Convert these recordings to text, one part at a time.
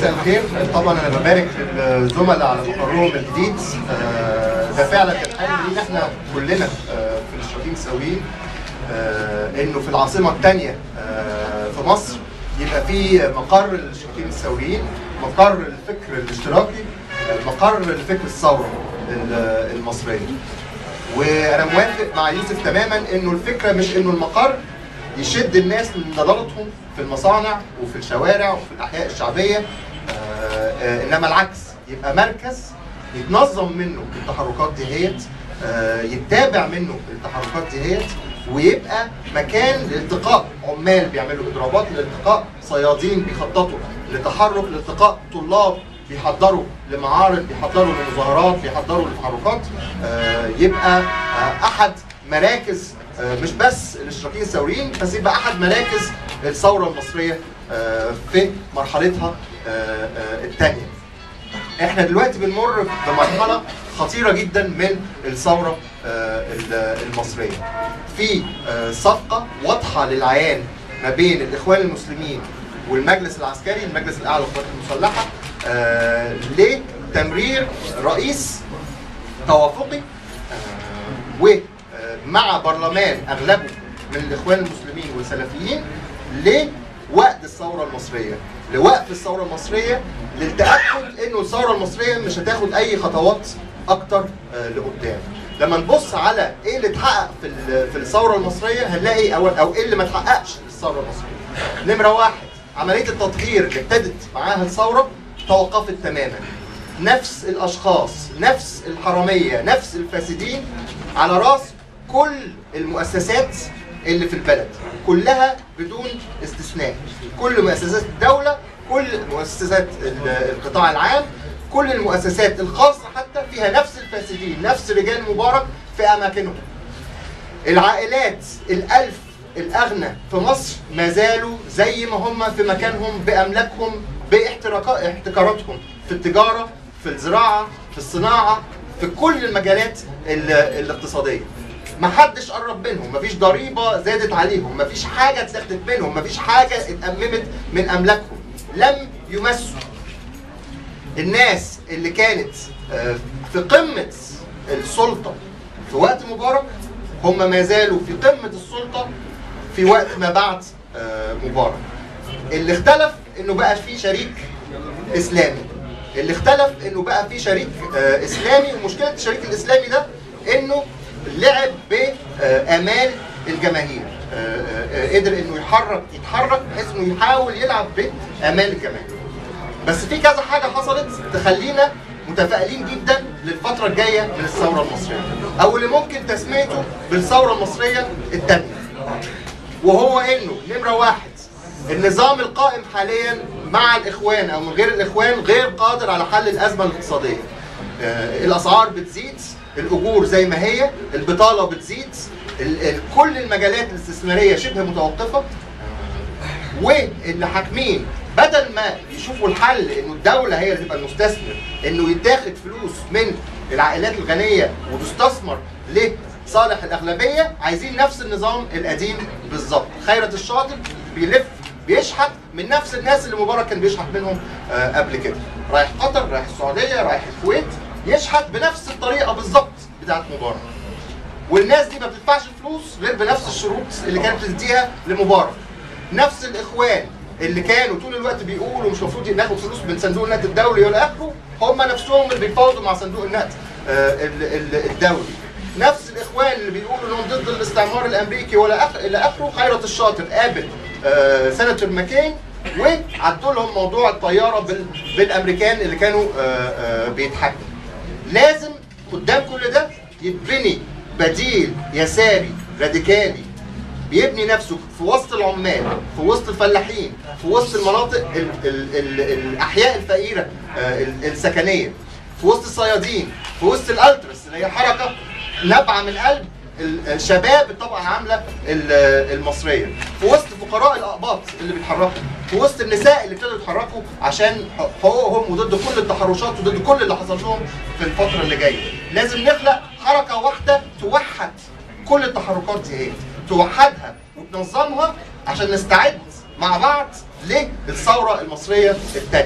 مساء الخير طبعا انا ببارك للزملاء على مقرهم الجديد آه، ده فعلا كان حلم لينا احنا كلنا آه، في الاشتراكيين السويين آه، انه في العاصمه الثانيه في مصر يبقى في مقر للاشتراكيين السويين مقر الفكر الاشتراكي آه، مقر الفكر الثوره ال- المصريه وانا موافق مع يوسف تماما انه الفكره مش انه المقر يشد الناس من ضلالتهم في المصانع وفي الشوارع وفي الاحياء الشعبيه آه، آه، انما العكس يبقى مركز يتنظم منه التحركات دهيت آه، يتابع منه التحركات دهيت ويبقى مكان لالتقاء عمال بيعملوا اضرابات لالتقاء صيادين بيخططوا لتحرك لالتقاء طلاب بيحضروا لمعارض بيحضروا لمظاهرات بيحضروا لتحركات آه، يبقى آه، احد مراكز آه، مش بس الاشتراكيين الثوريين بس يبقى احد مراكز الثوره المصريه آه، في مرحلتها الثانيه. احنا دلوقتي بنمر بمرحله خطيره جدا من الثوره آه، ال- المصريه. في آه، صفقه واضحه للعيان ما بين الاخوان المسلمين والمجلس العسكري المجلس الاعلى للقوات المسلحه آه، لتمرير رئيس توافقي آه، ومع برلمان اغلبه من الاخوان المسلمين والسلفيين لوقت الثوره المصريه لوقف الثوره المصريه للتاكد انه الثوره المصريه مش هتاخد اي خطوات اكتر آه، لقدام لما نبص على ايه اللي اتحقق في ال- في الثوره المصريه هنلاقي او او ايه اللي ما اتحققش في الثوره المصريه نمره واحد عمليه التطهير اللي ابتدت معاها الثوره توقفت تماما نفس الاشخاص نفس الحراميه نفس الفاسدين على راس كل المؤسسات اللي في البلد كلها بدون استثناء كل مؤسسات الدوله كل مؤسسات ال- القطاع العام كل المؤسسات الخاصه حتى فيها نفس الفاسدين نفس رجال مبارك في اماكنهم العائلات الألف الأغنى في مصر ما زالوا زي ما هم في مكانهم بأملاكهم باحتراقا- احتكاراتهم في التجارة في الزراعة في الصناعة في كل المجالات ال- الاقتصادية ما حدش قرب منهم مفيش ضريبة زادت عليهم مفيش حاجة اتاخدت منهم مفيش حاجة اتأممت من أملاكهم لم يمسوا الناس اللي كانت آه، في قمة السلطة في وقت مبارك هم ما زالوا في قمة السلطة في وقت ما بعد آه، مبارك اللي اختلف انه بقى في شريك اسلامي اللي اختلف انه بقى في شريك آه، اسلامي ومشكلة الشريك الاسلامي ده انه لعب بامال الجماهير آه، آه، آه، قدر انه يحرك يتحرك بحيث انه يحاول يلعب بامال الجماهير بس في كذا حاجه حصلت تخلينا متفائلين جدا للفتره الجايه من الثوره المصريه او اللي ممكن تسميته بالثوره المصريه الثانيه وهو انه نمره واحد النظام القائم حاليا مع الاخوان او من غير الاخوان غير قادر على حل الازمه الاقتصاديه آه، الاسعار بتزيد الاجور زي ما هي البطاله بتزيد ال- ال- كل المجالات الاستثماريه شبه متوقفه واللي حاكمين بدل ما يشوفوا الحل انه الدوله هي اللي تبقى المستثمر انه يتاخد فلوس من العائلات الغنيه وتستثمر لصالح الاغلبيه عايزين نفس النظام القديم بالظبط خيرت الشاطر بيلف بيشحت من نفس الناس اللي مبارك كان بيشحت منهم آه قبل كده رايح قطر رايح السعوديه رايح الكويت يشحت بنفس الطريقه بالظبط بتاعت مبارك والناس دي ما بتدفعش فلوس غير بنفس الشروط اللي كانت بتديها لمبارك نفس الاخوان اللي كانوا طول الوقت بيقولوا مش المفروض ناخد فلوس من صندوق النقد الدولي ولا اخره هم نفسهم اللي بيفاوضوا مع صندوق النقد آه، ال- ال- الدولي نفس الاخوان اللي بيقولوا انهم ضد الاستعمار الامريكي ولا أخ... الى اخره خيرت الشاطر قابل آه، سناتور ماكين وعدوا لهم موضوع الطياره بال... بالامريكان اللي كانوا آه، آه، بيتحكموا لازم قدام كل ده يتبني بديل يساري راديكالي بيبني نفسه في وسط العمال في وسط الفلاحين في وسط المناطق ال ال ال الاحياء الفقيره آه، ال- السكنيه في وسط الصيادين في وسط الالترس اللي هي حركه نابعه من قلب ال- الشباب الطبقه العامله ال- المصريه في وسط فقراء الاقباط اللي بيتحركوا في وسط النساء اللي ابتدوا يتحركوا عشان حقوقهم وضد كل التحرشات وضد كل اللي حصل لهم في الفتره اللي جايه لازم نخلق حركه واحده توحد كل التحركات دي ايه توحدها وتنظمها عشان نستعد مع بعض للثوره المصريه الثانيه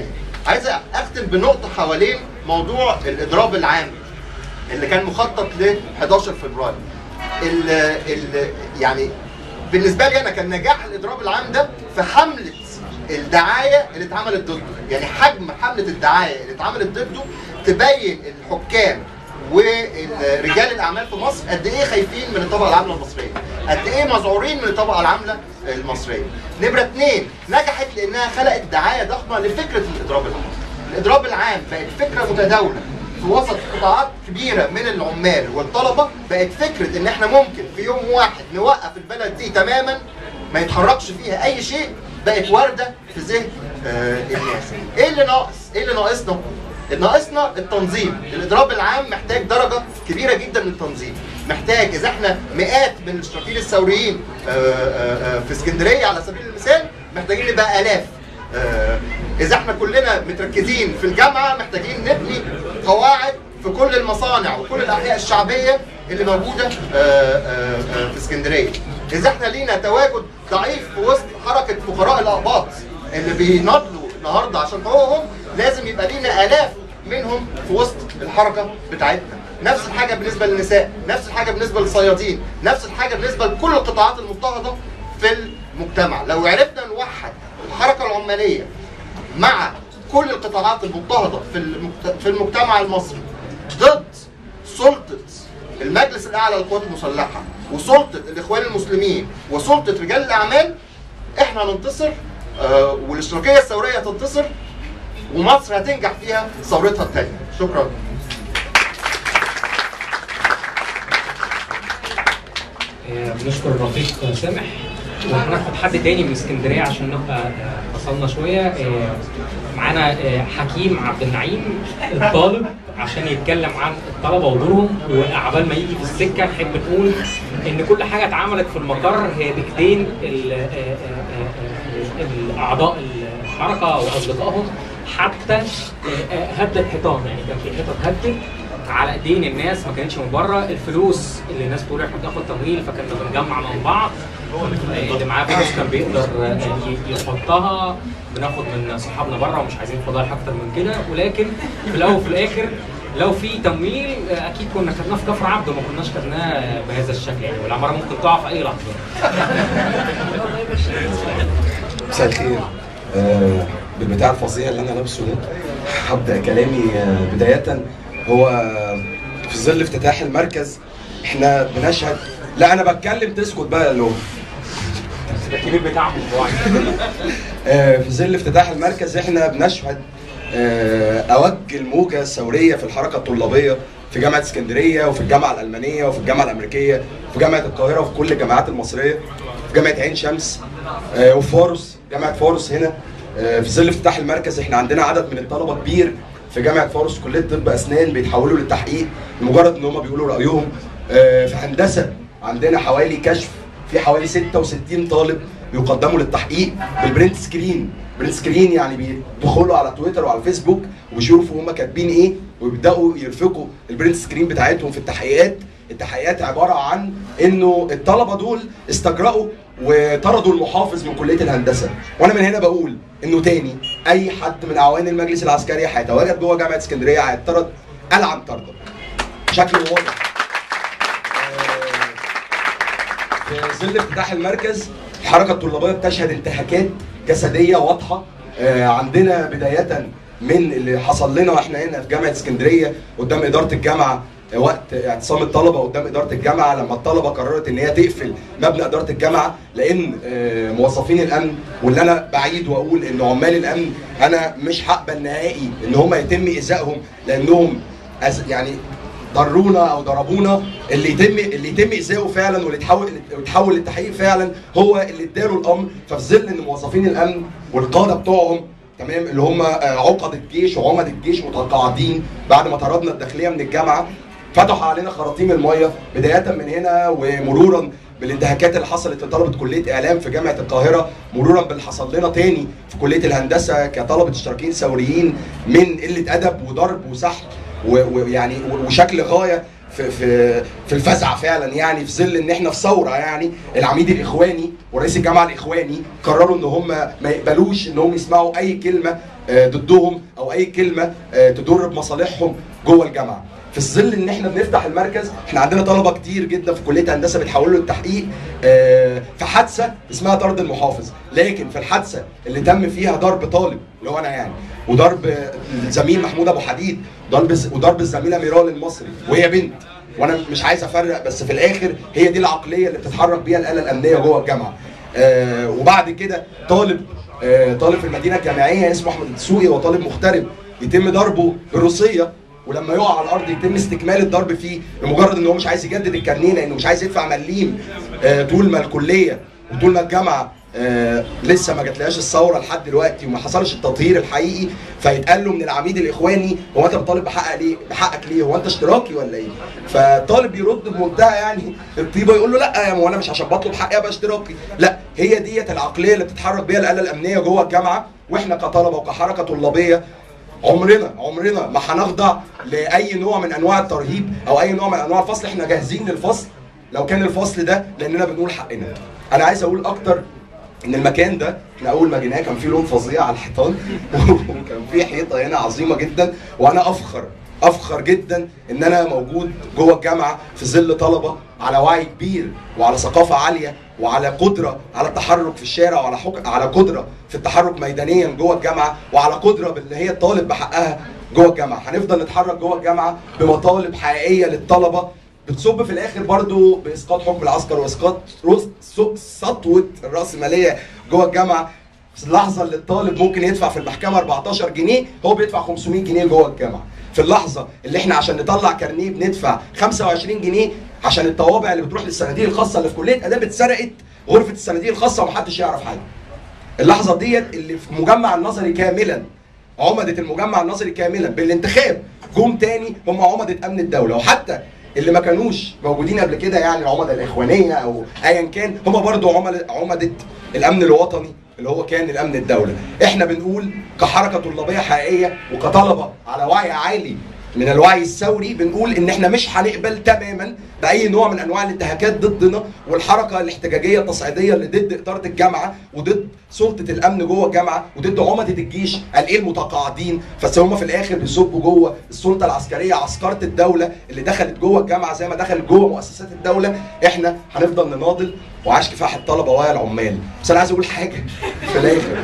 عايز اختم بنقطه حوالين موضوع الاضراب العام اللي كان مخطط ل 11 فبراير ال ال يعني بالنسبه لي انا كان نجاح الاضراب العام ده في حمله الدعايه اللي اتعملت ضده يعني حجم حمله الدعايه اللي اتعملت ضده تبين الحكام ورجال الاعمال في مصر قد ايه خايفين من الطبقه العامله المصريه قد ايه مذعورين من الطبقه العامله المصريه نمره اثنين نجحت لانها خلقت دعايه ضخمه لفكره الاضراب العام الاضراب العام بقت فكره متداوله في وسط قطاعات كبيره من العمال والطلبه بقت فكره ان احنا ممكن في يوم واحد نوقف البلد دي تماما ما يتحركش فيها اي شيء بقت وارده في ذهن آه الناس ايه اللي ناقص ايه اللي ناقصنا ناقصنا التنظيم الاضراب العام محتاج درجه كبيره جدا من التنظيم محتاج اذا احنا مئات من الاشتراكيين الثوريين آه، آه، آه، في اسكندريه على سبيل المثال محتاجين نبقى الاف آه، اذا احنا كلنا متركزين في الجامعه محتاجين نبني قواعد في كل المصانع وكل الاحياء الشعبيه اللي موجوده آه، آه، آه، في اسكندريه اذا احنا لينا تواجد ضعيف في وسط حركه فقراء الاقباط اللي بيناضلوا النهارده عشان حقوقهم لازم يبقى لينا الاف منهم في وسط الحركه بتاعتنا نفس الحاجه بالنسبه للنساء نفس الحاجه بالنسبه للصيادين نفس الحاجه بالنسبه لكل القطاعات المضطهده في المجتمع لو عرفنا نوحد الحركه العماليه مع كل القطاعات المضطهده في المجت- في المجتمع المصري ضد سلطه المجلس الاعلى للقوات المسلحه وسلطه الاخوان المسلمين وسلطه رجال الاعمال احنا هننتصر آه، والاشتراكيه الثوريه هتنتصر ومصر هتنجح فيها ثورتها الثانيه شكرا آه، بنشكر الرفيق سامح وهناخد حد تاني من اسكندريه عشان نبقى آه، فصلنا شويه آه، معانا آه، حكيم عبد النعيم الطالب عشان يتكلم عن الطلبه ودورهم وعبال ما يجي في السكه نحب نقول ان كل حاجه اتعملت في المقر هي بايدين ال- آه، آه، آه، آه، الاعضاء الحركه واصدقائهم حتى آه، آه، هد الحيطان يعني كان في حيطه اتهدت على ايدين الناس ما كانتش من بره الفلوس اللي الناس بتقول احنا بناخد تمويل فكنا بنجمع من بعض اللي معاه فلوس كان بيقدر ي- يحطها بناخد من صحابنا بره ومش عايزين فضايح اكتر من كده ولكن في الاول وفي الاخر لو في تمويل اكيد كنا خدناه في كفر عبده ما كناش خدناه بهذا الشكل يعني والعماره ممكن تقع في اي لحظه مساء الخير آه، بالبتاع الفظيع اللي انا لابسه ده هبدا كلامي آه، بدايه هو في ظل افتتاح المركز احنا بنشهد لا انا بتكلم تسكت بقى اللي هو الكبير بتاعهم هو آه، في ظل افتتاح المركز احنا بنشهد آه، اوج الموجه الثوريه في الحركه الطلابيه في جامعه اسكندريه وفي الجامعه الالمانيه وفي الجامعه الامريكيه وفي جامعه القاهره وفي كل الجامعات المصريه في جامعه عين شمس آه، وفي فارس جامعه فارس هنا آه، في ظل افتتاح المركز احنا عندنا عدد من الطلبه كبير في جامعه فارس كليه طب اسنان بيتحولوا للتحقيق لمجرد ان هم بيقولوا رايهم آه، في هندسه عندنا حوالي كشف في حوالي 66 طالب بيقدموا للتحقيق بالبرنت سكرين برنت سكرين يعني بيدخلوا على تويتر وعلى الفيسبوك وبيشوفوا هم كاتبين ايه ويبداوا يرفقوا البرنت سكرين بتاعتهم في التحقيقات التحقيقات عباره عن انه الطلبه دول استجرأوا وطردوا المحافظ من كليه الهندسه وانا من هنا بقول انه تاني اي حد من اعوان المجلس العسكري هيتواجد جوه جامعه اسكندريه هيطرد العن طرده بشكل واضح في ظل افتتاح المركز الحركه الطلابيه بتشهد انتهاكات جسديه واضحه آه، عندنا بدايه من اللي حصل لنا واحنا هنا في جامعه اسكندريه قدام اداره الجامعه آه، وقت اعتصام الطلبه قدام اداره الجامعه لما الطلبه قررت ان هي تقفل مبنى اداره الجامعه لان آه، موظفين الامن واللي انا بعيد واقول ان عمال الامن انا مش هقبل نهائي ان هم يتم ايذائهم لانهم أز- يعني ضرونا او ضربونا اللي يتم اللي يتم ايذائه فعلا واللي يتحول يتحول للتحقيق فعلا هو اللي اداله الامر ففي ظل ان موظفين الامن والقاده بتوعهم تمام اللي هم آه، عقد الجيش وعمد الجيش متقاعدين بعد ما طردنا الداخليه من الجامعه فتحوا علينا خراطيم الميه بدايه من هنا ومرورا بالانتهاكات اللي حصلت لطلبه كليه اعلام في جامعه القاهره مرورا باللي حصل لنا تاني في كليه الهندسه كطلبه اشتراكيين ثوريين من قله ادب وضرب وسحل و- ويعني و- وشكل غايه في في في الفزع فعلا يعني في ظل ان احنا في ثوره يعني العميد الاخواني ورئيس الجامعه الاخواني قرروا ان هم ما يقبلوش ان هم يسمعوا اي كلمه آه، ضدهم او اي كلمه آه، تضر بمصالحهم جوه الجامعه في ظل ان احنا بنفتح المركز احنا عندنا طلبه كتير جدا في كليه هندسه بيتحولوا للتحقيق آه، في حادثه اسمها طرد المحافظ لكن في الحادثه اللي تم فيها ضرب طالب اللي هو انا يعني وضرب الزميل محمود ابو حديد ضرب وضرب الزميله ميرال المصري وهي بنت وانا مش عايز افرق بس في الاخر هي دي العقليه اللي بتتحرك بيها الاله الامنيه جوه الجامعه آه وبعد كده طالب آه طالب في المدينه الجامعيه اسمه احمد الدسوقي هو طالب مغترب يتم ضربه بالروسيه ولما يقع على الارض يتم استكمال الضرب فيه لمجرد ان هو مش عايز يجدد الكارنيه لانه مش عايز يدفع مليم آه طول ما الكليه وطول ما الجامعه آه لسه ما جاتلهاش الثوره لحد دلوقتي وما حصلش التطهير الحقيقي فيتقال له من العميد الاخواني هو انت بتطالب بحقك ليه؟ بحقك ليه؟ هو انت اشتراكي ولا ايه؟ فالطالب يرد بمنتهى يعني الطيبه يقول له لا يا مو انا مش عشان بطلب حقي ابقى اشتراكي، لا هي ديت العقليه اللي بتتحرك بيها الاله الامنيه جوه الجامعه واحنا كطلبه وكحركه طلابيه عمرنا عمرنا ما هنخضع لاي نوع من انواع الترهيب او اي نوع من انواع الفصل احنا جاهزين للفصل لو كان الفصل ده لاننا بنقول حقنا انا عايز اقول اكتر ان المكان ده احنا اول ما جيناه كان فيه لون فظيع على الحيطان وكان فيه حيطه هنا عظيمه جدا وانا افخر افخر جدا ان انا موجود جوه الجامعه في ظل طلبه على وعي كبير وعلى ثقافه عاليه وعلى قدره على التحرك في الشارع وعلى حك... على قدره في التحرك ميدانيا جوه الجامعه وعلى قدره بان هي الطالب بحقها جوه الجامعه هنفضل نتحرك جوه الجامعه بمطالب حقيقيه للطلبه بتصب في الاخر برضو باسقاط حكم العسكر واسقاط رس- سو- سطوه الراسماليه جوه الجامعه في اللحظه اللي الطالب ممكن يدفع في المحكمه 14 جنيه هو بيدفع 500 جنيه جوه الجامعه في اللحظه اللي احنا عشان نطلع كارنيه بندفع 25 جنيه عشان الطوابع اللي بتروح للصناديق الخاصه اللي في كليه اداب اتسرقت غرفه الصناديق الخاصه ومحدش يعرف حاجه اللحظه ديت اللي في مجمع النظري كاملا عمدة المجمع النظري كاملا بالانتخاب جم تاني هم عمدة امن الدولة وحتى اللي ما كانوش موجودين قبل كده يعني العمدة الاخوانية او ايا كان هم برضو عمل- عمدة الامن الوطني اللي هو كان الامن الدولة احنا بنقول كحركة طلابية حقيقية وكطلبة على وعي عالي من الوعي الثوري بنقول ان احنا مش هنقبل تماما باي نوع من انواع الانتهاكات ضدنا والحركه الاحتجاجيه التصعيديه اللي ضد اداره الجامعه وضد سلطه الامن جوه الجامعه وضد عمده الجيش قال ايه المتقاعدين بس هم في الاخر بيصبوا جوه السلطه العسكريه عسكره الدوله اللي دخلت جوه الجامعه زي ما دخلت جوه مؤسسات الدوله احنا هنفضل نناضل وعاش كفاح الطلبه ويا العمال بس انا عايز اقول حاجه في الاخر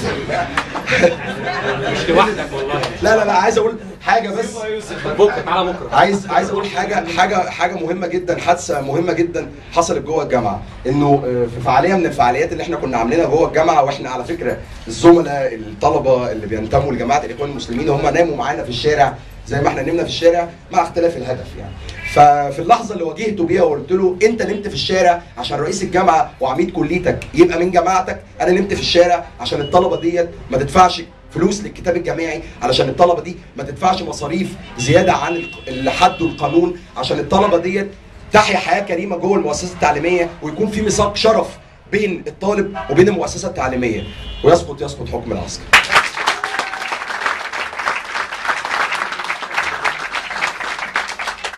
مش لوحدك والله لا لا لا عايز اقول حاجه بس بكره تعالى بكره عايز عايز اقول حاجه حاجه حاجه مهمه جدا حادثه مهمه جدا حصلت جوه الجامعه انه آه، في فعاليه من الفعاليات اللي احنا كنا عاملينها جوه الجامعه واحنا على فكره الزملاء الطلبه اللي بينتموا لجماعه الاخوان المسلمين هم ناموا معانا في الشارع زي ما احنا نمنا في الشارع مع اختلاف الهدف يعني ففي اللحظه اللي واجهته بيها وقلت له انت نمت في الشارع عشان رئيس الجامعه وعميد كليتك يبقى من جماعتك انا نمت في الشارع عشان الطلبه ديت ما تدفعش فلوس للكتاب الجامعي علشان الطلبه دي ما تدفعش مصاريف زياده عن الق- اللي حده القانون عشان الطلبه ديت تحيا حياه كريمه جوه المؤسسه التعليميه ويكون في ميثاق شرف بين الطالب وبين المؤسسه التعليميه ويسقط يسقط حكم العسكر